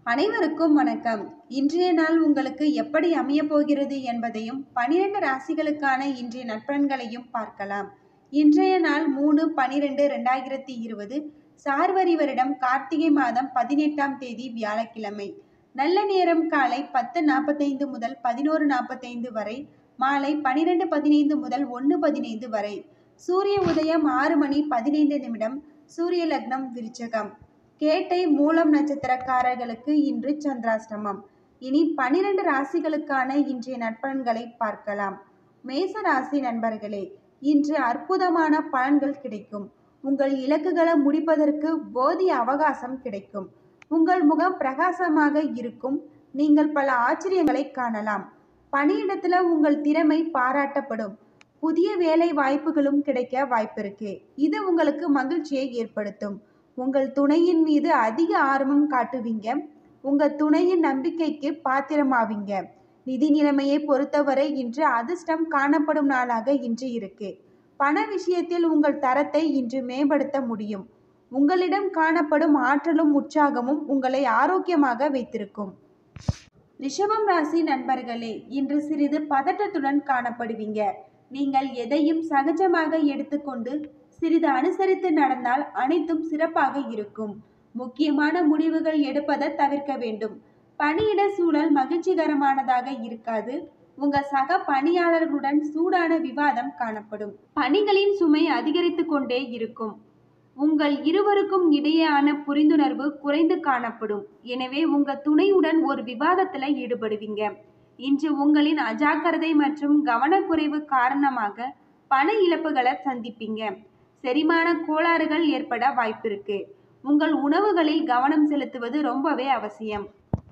அனைவருக்கும் வணக்கம் இன்றைய நாள் உங்களுக்கு எப்படி அமையப் போகிறது என்பதையும் பனிரெண்டு ராசிகளுக்கான இன்றைய நற்பலன்களையும் பார்க்கலாம் இன்றைய நாள் மூணு பனிரெண்டு ரெண்டாயிரத்தி இருபது சார்வரி வருடம் கார்த்திகை மாதம் பதினெட்டாம் தேதி வியாழக்கிழமை நல்ல நேரம் காலை பத்து நாற்பத்தைந்து முதல் பதினோரு நாற்பத்தைந்து வரை மாலை பனிரெண்டு பதினைந்து முதல் ஒன்று பதினைந்து வரை சூரிய உதயம் ஆறு மணி பதினைந்து நிமிடம் சூரிய லக்னம் விருச்சகம் கேட்டை மூலம் நட்சத்திரக்காரர்களுக்கு இன்று சந்திராஷ்டமம் இனி பனிரெண்டு ராசிகளுக்கான இன்றைய நற்பலன்களை பார்க்கலாம் மேச ராசி நண்பர்களே இன்று அற்புதமான பலன்கள் கிடைக்கும் உங்கள் இலக்குகளை முடிப்பதற்கு போதிய அவகாசம் கிடைக்கும் உங்கள் முகம் பிரகாசமாக இருக்கும் நீங்கள் பல ஆச்சரியங்களை காணலாம் பணியிடத்துல உங்கள் திறமை பாராட்டப்படும் புதிய வேலை வாய்ப்புகளும் கிடைக்க வாய்ப்பிருக்கு இது உங்களுக்கு மகிழ்ச்சியை ஏற்படுத்தும் உங்கள் துணையின் மீது அதிக ஆர்வம் காட்டுவீங்க உங்க துணையின் நம்பிக்கைக்கு பாத்திரமாவீங்க நிதி நிலைமையை பொறுத்தவரை இன்று அதிர்ஷ்டம் காணப்படும் நாளாக இன்று இருக்கு பண விஷயத்தில் உங்கள் தரத்தை இன்று மேம்படுத்த முடியும் உங்களிடம் காணப்படும் ஆற்றலும் உற்சாகமும் உங்களை ஆரோக்கியமாக வைத்திருக்கும் ரிஷபம் ராசி நண்பர்களே இன்று சிறிது பதட்டத்துடன் காணப்படுவீங்க நீங்கள் எதையும் சகஜமாக எடுத்துக்கொண்டு சிறிது அனுசரித்து நடந்தால் அனைத்தும் சிறப்பாக இருக்கும் முக்கியமான முடிவுகள் எடுப்பதை தவிர்க்க வேண்டும் பணியிட சூழல் மகிழ்ச்சிகரமானதாக இருக்காது உங்க சக பணியாளர்களுடன் சூடான விவாதம் காணப்படும் பணிகளின் சுமை அதிகரித்து கொண்டே இருக்கும் உங்கள் இருவருக்கும் இடையேயான புரிந்துணர்வு குறைந்து காணப்படும் எனவே உங்க துணையுடன் ஒரு விவாதத்துல ஈடுபடுவீங்க இன்று உங்களின் அஜாக்கிரதை மற்றும் கவனக்குறைவு காரணமாக பண இழப்புகளை சந்திப்பீங்க செரிமான கோளாறுகள் ஏற்பட வாய்ப்பிருக்கு உங்கள் உணவுகளில் கவனம் செலுத்துவது ரொம்பவே அவசியம்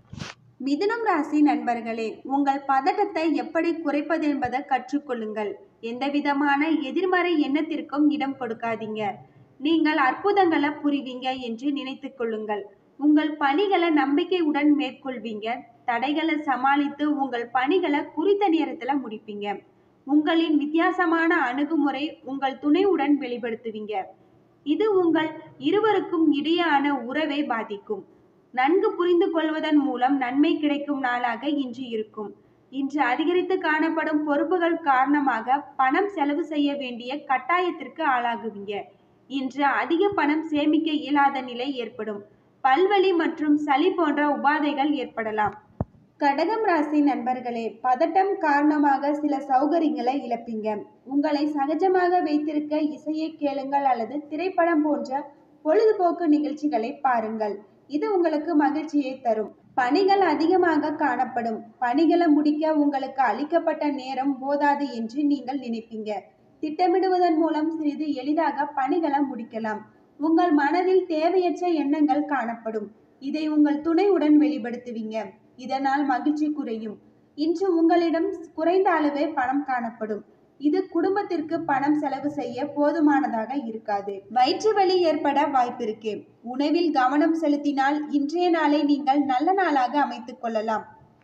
மிதுனம் ராசி நண்பர்களே உங்கள் பதட்டத்தை எப்படி குறைப்பது என்பதை கற்றுக்கொள்ளுங்கள் எந்தவிதமான எதிர்மறை எண்ணத்திற்கும் இடம் கொடுக்காதீங்க நீங்கள் அற்புதங்களை புரிவீங்க என்று நினைத்து கொள்ளுங்கள் உங்கள் பணிகளை நம்பிக்கையுடன் மேற்கொள்வீங்க தடைகளை சமாளித்து உங்கள் பணிகளை குறித்த நேரத்துல முடிப்பீங்க உங்களின் வித்தியாசமான அணுகுமுறை உங்கள் துணையுடன் வெளிப்படுத்துவீங்க இது உங்கள் இருவருக்கும் இடையான உறவை பாதிக்கும் நன்கு புரிந்து கொள்வதன் மூலம் நன்மை கிடைக்கும் நாளாக இன்று இருக்கும் இன்று அதிகரித்து காணப்படும் பொறுப்புகள் காரணமாக பணம் செலவு செய்ய வேண்டிய கட்டாயத்திற்கு ஆளாகுவீங்க இன்று அதிக பணம் சேமிக்க இயலாத நிலை ஏற்படும் பல்வலி மற்றும் சளி போன்ற உபாதைகள் ஏற்படலாம் கடகம் ராசி நண்பர்களே பதட்டம் காரணமாக சில சௌகரியங்களை இழப்பீங்க உங்களை சகஜமாக வைத்திருக்க இசையை கேளுங்கள் அல்லது திரைப்படம் போன்ற பொழுதுபோக்கு நிகழ்ச்சிகளை பாருங்கள் இது உங்களுக்கு மகிழ்ச்சியை தரும் பணிகள் அதிகமாக காணப்படும் பணிகளை முடிக்க உங்களுக்கு அளிக்கப்பட்ட நேரம் போதாது என்று நீங்கள் நினைப்பீங்க திட்டமிடுவதன் மூலம் சிறிது எளிதாக பணிகளை முடிக்கலாம் உங்கள் மனதில் தேவையற்ற எண்ணங்கள் காணப்படும் இதை உங்கள் துணையுடன் வெளிப்படுத்துவீங்க இதனால் மகிழ்ச்சி குறையும் இன்று உங்களிடம் குறைந்த அளவே பணம் காணப்படும் இது குடும்பத்திற்கு பணம் செலவு செய்ய போதுமானதாக இருக்காது வயிற்று வலி ஏற்பட வாய்ப்பிருக்கு உணவில் கவனம் செலுத்தினால் இன்றைய நாளை நீங்கள் நல்ல நாளாக அமைத்துக் கொள்ளலாம்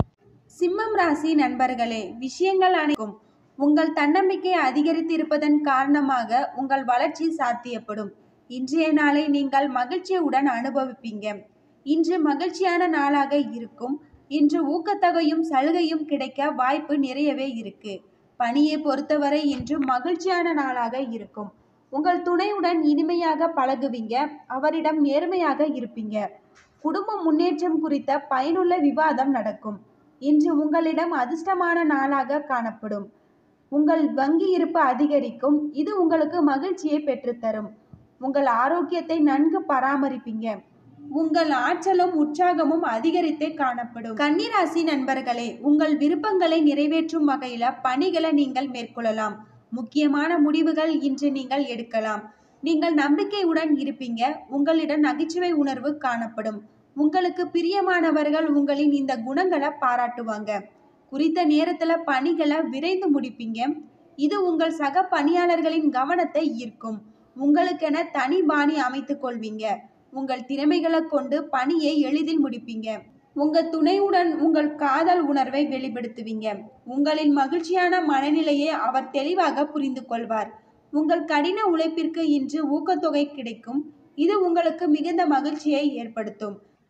சிம்மம் ராசி நண்பர்களே விஷயங்கள் அனைக்கும் உங்கள் தன்னம்பிக்கை அதிகரித்திருப்பதன் காரணமாக உங்கள் வளர்ச்சி சாத்தியப்படும் இன்றைய நாளை நீங்கள் மகிழ்ச்சியுடன் அனுபவிப்பீங்க இன்று மகிழ்ச்சியான நாளாக இருக்கும் இன்று ஊக்கத்தொகையும் சலுகையும் கிடைக்க வாய்ப்பு நிறையவே இருக்கு பணியை பொறுத்தவரை இன்று மகிழ்ச்சியான நாளாக இருக்கும் உங்கள் துணையுடன் இனிமையாக பழகுவீங்க அவரிடம் நேர்மையாக இருப்பீங்க குடும்ப முன்னேற்றம் குறித்த பயனுள்ள விவாதம் நடக்கும் இன்று உங்களிடம் அதிர்ஷ்டமான நாளாக காணப்படும் உங்கள் வங்கி இருப்பு அதிகரிக்கும் இது உங்களுக்கு மகிழ்ச்சியை பெற்றுத்தரும் உங்கள் ஆரோக்கியத்தை நன்கு பராமரிப்பீங்க உங்கள் ஆற்றலும் உற்சாகமும் அதிகரித்தே காணப்படும் கன்னிராசி நண்பர்களே உங்கள் விருப்பங்களை நிறைவேற்றும் வகையில பணிகளை நீங்கள் மேற்கொள்ளலாம் முக்கியமான முடிவுகள் இன்று நீங்கள் எடுக்கலாம் நீங்கள் நம்பிக்கையுடன் இருப்பீங்க உங்களிடம் நகைச்சுவை உணர்வு காணப்படும் உங்களுக்கு பிரியமானவர்கள் உங்களின் இந்த குணங்களை பாராட்டுவாங்க குறித்த நேரத்துல பணிகளை விரைந்து முடிப்பீங்க இது உங்கள் சக பணியாளர்களின் கவனத்தை ஈர்க்கும் உங்களுக்கென தனி பாணி அமைத்துக் கொள்வீங்க உங்கள் திறமைகளை கொண்டு பணியை எளிதில் முடிப்பீங்க உங்க துணையுடன் உங்கள் காதல் உணர்வை வெளிப்படுத்துவீங்க உங்களின் மகிழ்ச்சியான மனநிலையை அவர் தெளிவாக புரிந்து கொள்வார் உங்கள் கடின உழைப்பிற்கு இன்று ஊக்கத்தொகை கிடைக்கும் இது உங்களுக்கு மிகுந்த மகிழ்ச்சியை ஏற்படுத்தும்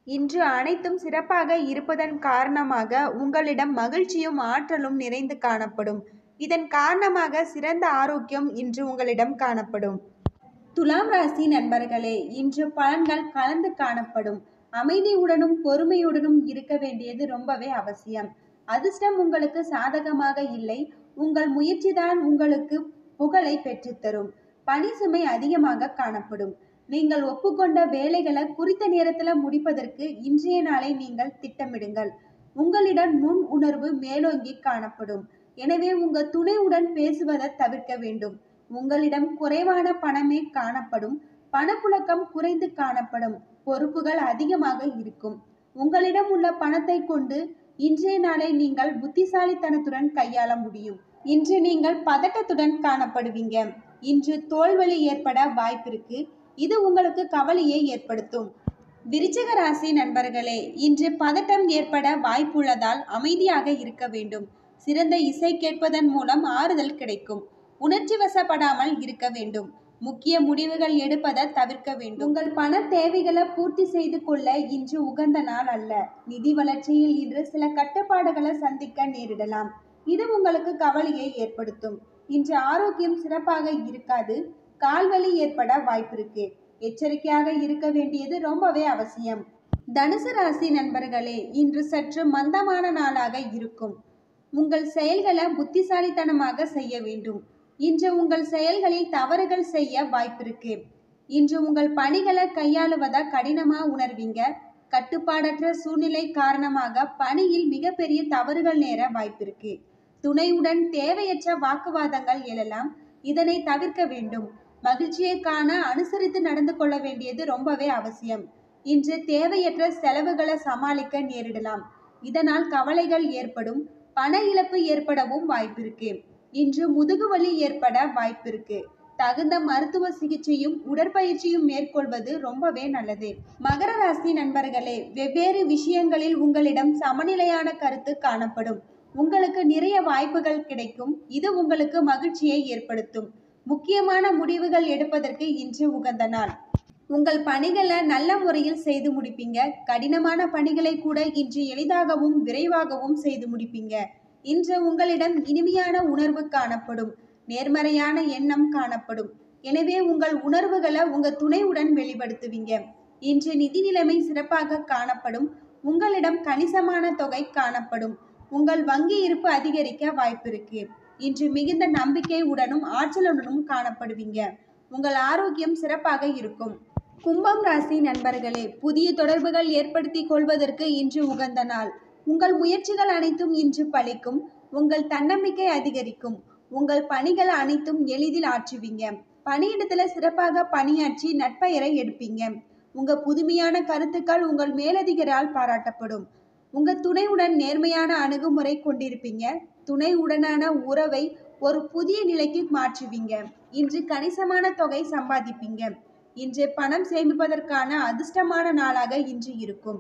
இன்று அனைத்தும் சிறப்பாக இருப்பதன் காரணமாக உங்களிடம் மகிழ்ச்சியும் ஆற்றலும் நிறைந்து காணப்படும் இதன் காரணமாக சிறந்த ஆரோக்கியம் இன்று உங்களிடம் காணப்படும் துலாம் ராசி நண்பர்களே இன்று பலன்கள் கலந்து காணப்படும் அமைதியுடனும் பொறுமையுடனும் இருக்க வேண்டியது ரொம்பவே அவசியம் அதிர்ஷ்டம் உங்களுக்கு சாதகமாக இல்லை உங்கள் முயற்சிதான் உங்களுக்கு புகழை பெற்றுத்தரும் பணி சுமை அதிகமாக காணப்படும் நீங்கள் ஒப்புக்கொண்ட வேலைகளை குறித்த நேரத்தில் முடிப்பதற்கு இன்றைய நாளை நீங்கள் திட்டமிடுங்கள் உங்களிடம் முன் உணர்வு மேலோங்கி காணப்படும் எனவே உங்கள் துணையுடன் பேசுவதை தவிர்க்க வேண்டும் உங்களிடம் குறைவான பணமே காணப்படும் பணப்புழக்கம் குறைந்து காணப்படும் பொறுப்புகள் அதிகமாக இருக்கும் உங்களிடம் உள்ள பணத்தை கொண்டு இன்றைய நாளை நீங்கள் புத்திசாலித்தனத்துடன் கையாள முடியும் இன்று நீங்கள் பதட்டத்துடன் காணப்படுவீங்க இன்று தோல்வலி ஏற்பட வாய்ப்பிருக்கு இது உங்களுக்கு கவலையை ஏற்படுத்தும் விருச்சிக ராசி நண்பர்களே இன்று பதட்டம் ஏற்பட வாய்ப்புள்ளதால் அமைதியாக இருக்க வேண்டும் சிறந்த இசை கேட்பதன் மூலம் ஆறுதல் கிடைக்கும் உணர்ச்சி வசப்படாமல் இருக்க வேண்டும் முக்கிய முடிவுகள் எடுப்பதை தவிர்க்க வேண்டும் உங்கள் பண தேவைகளை பூர்த்தி செய்து கொள்ள இன்று உகந்த நாள் அல்ல நிதி வளர்ச்சியில் இன்று சில கட்டுப்பாடுகளை சந்திக்க நேரிடலாம் இது உங்களுக்கு கவலையை ஏற்படுத்தும் இன்று ஆரோக்கியம் சிறப்பாக இருக்காது கால்வலி ஏற்பட வாய்ப்பிருக்கு எச்சரிக்கையாக இருக்க வேண்டியது ரொம்பவே அவசியம் தனுசு ராசி நண்பர்களே இன்று சற்று மந்தமான நாளாக இருக்கும் உங்கள் செயல்களை புத்திசாலித்தனமாக செய்ய வேண்டும் இன்று உங்கள் செயல்களில் தவறுகள் செய்ய வாய்ப்பிருக்கு இன்று உங்கள் பணிகளை கையாளுவதை கடினமா உணர்வீங்க கட்டுப்பாடற்ற சூழ்நிலை காரணமாக பணியில் மிகப்பெரிய தவறுகள் நேர வாய்ப்பிருக்கு துணையுடன் தேவையற்ற வாக்குவாதங்கள் எழலாம் இதனை தவிர்க்க வேண்டும் மகிழ்ச்சியை காண அனுசரித்து நடந்து கொள்ள வேண்டியது ரொம்பவே அவசியம் இன்று தேவையற்ற செலவுகளை சமாளிக்க நேரிடலாம் இதனால் கவலைகள் ஏற்படும் பண இழப்பு ஏற்படவும் வாய்ப்பிருக்கு இன்று முதுகுவலி ஏற்பட வாய்ப்பிருக்கு தகுந்த மருத்துவ சிகிச்சையும் உடற்பயிற்சியும் மேற்கொள்வது ரொம்பவே நல்லது மகர ராசி நண்பர்களே வெவ்வேறு விஷயங்களில் உங்களிடம் சமநிலையான கருத்து காணப்படும் உங்களுக்கு நிறைய வாய்ப்புகள் கிடைக்கும் இது உங்களுக்கு மகிழ்ச்சியை ஏற்படுத்தும் முக்கியமான முடிவுகள் எடுப்பதற்கு இன்று உகந்த நாள் உங்கள் பணிகளை நல்ல முறையில் செய்து முடிப்பீங்க கடினமான பணிகளை கூட இன்று எளிதாகவும் விரைவாகவும் செய்து முடிப்பீங்க இன்று உங்களிடம் இனிமையான உணர்வு காணப்படும் நேர்மறையான எண்ணம் காணப்படும் எனவே உங்கள் உணர்வுகளை உங்க துணையுடன் வெளிப்படுத்துவீங்க இன்று நிதி நிலைமை சிறப்பாக காணப்படும் உங்களிடம் கணிசமான தொகை காணப்படும் உங்கள் வங்கி இருப்பு அதிகரிக்க வாய்ப்பிருக்கு இன்று மிகுந்த நம்பிக்கை உடனும் ஆற்றலுடனும் காணப்படுவீங்க உங்கள் ஆரோக்கியம் சிறப்பாக இருக்கும் கும்பம் ராசி நண்பர்களே புதிய தொடர்புகள் ஏற்படுத்தி கொள்வதற்கு இன்று உகந்த நாள் உங்கள் முயற்சிகள் அனைத்தும் இன்று பலிக்கும் உங்கள் தன்னம்பிக்கை அதிகரிக்கும் உங்கள் பணிகள் அனைத்தும் எளிதில் ஆற்றுவீங்க பணியிடத்துல சிறப்பாக பணியாற்றி நட்பெயரை எடுப்பீங்க உங்க புதுமையான கருத்துக்கள் உங்கள் மேலதிகரால் பாராட்டப்படும் உங்க துணையுடன் நேர்மையான அணுகுமுறை கொண்டிருப்பீங்க துணையுடனான உறவை ஒரு புதிய நிலைக்கு மாற்றுவீங்க இன்று கணிசமான தொகை சம்பாதிப்பீங்க இன்று பணம் சேமிப்பதற்கான அதிர்ஷ்டமான நாளாக இன்று இருக்கும்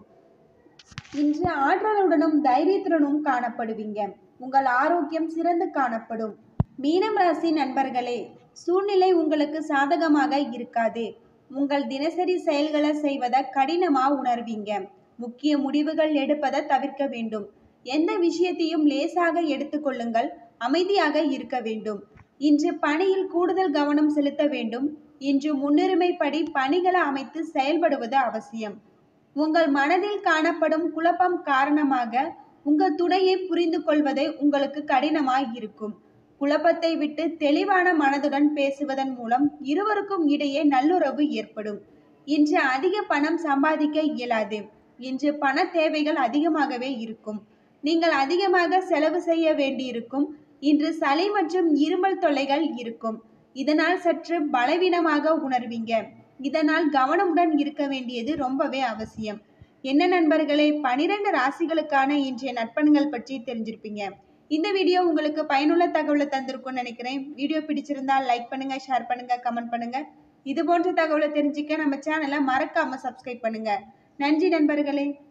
இன்று ஆற்றலுடனும் தைரியத்துடனும் காணப்படுவீங்க உங்கள் ஆரோக்கியம் சிறந்து காணப்படும் மீனம் ராசி நண்பர்களே சூழ்நிலை உங்களுக்கு சாதகமாக இருக்காது உங்கள் தினசரி செயல்களை செய்வதை கடினமா உணர்வீங்க முக்கிய முடிவுகள் எடுப்பதை தவிர்க்க வேண்டும் எந்த விஷயத்தையும் லேசாக எடுத்துக்கொள்ளுங்கள் அமைதியாக இருக்க வேண்டும் இன்று பணியில் கூடுதல் கவனம் செலுத்த வேண்டும் இன்று முன்னுரிமைப்படி பணிகளை அமைத்து செயல்படுவது அவசியம் உங்கள் மனதில் காணப்படும் குழப்பம் காரணமாக உங்கள் துணையை புரிந்து கொள்வதை உங்களுக்கு கடினமாய் இருக்கும் குழப்பத்தை விட்டு தெளிவான மனதுடன் பேசுவதன் மூலம் இருவருக்கும் இடையே நல்லுறவு ஏற்படும் இன்று அதிக பணம் சம்பாதிக்க இயலாது இன்று பண தேவைகள் அதிகமாகவே இருக்கும் நீங்கள் அதிகமாக செலவு செய்ய வேண்டியிருக்கும் இன்று சளி மற்றும் இருமல் தொல்லைகள் இருக்கும் இதனால் சற்று பலவீனமாக உணர்வீங்க இதனால் கவனமுடன் இருக்க வேண்டியது ரொம்பவே அவசியம் என்ன நண்பர்களே பனிரெண்டு ராசிகளுக்கான இன்றைய நட்பண்கள் பற்றி தெரிஞ்சிருப்பீங்க இந்த வீடியோ உங்களுக்கு பயனுள்ள தகவலை தந்திருக்கும்னு நினைக்கிறேன் வீடியோ பிடிச்சிருந்தா லைக் பண்ணுங்க ஷேர் பண்ணுங்க கமெண்ட் பண்ணுங்க இது போன்ற தகவலை தெரிஞ்சுக்க நம்ம சேனலை மறக்காம சப்ஸ்கிரைப் பண்ணுங்க நன்றி நண்பர்களே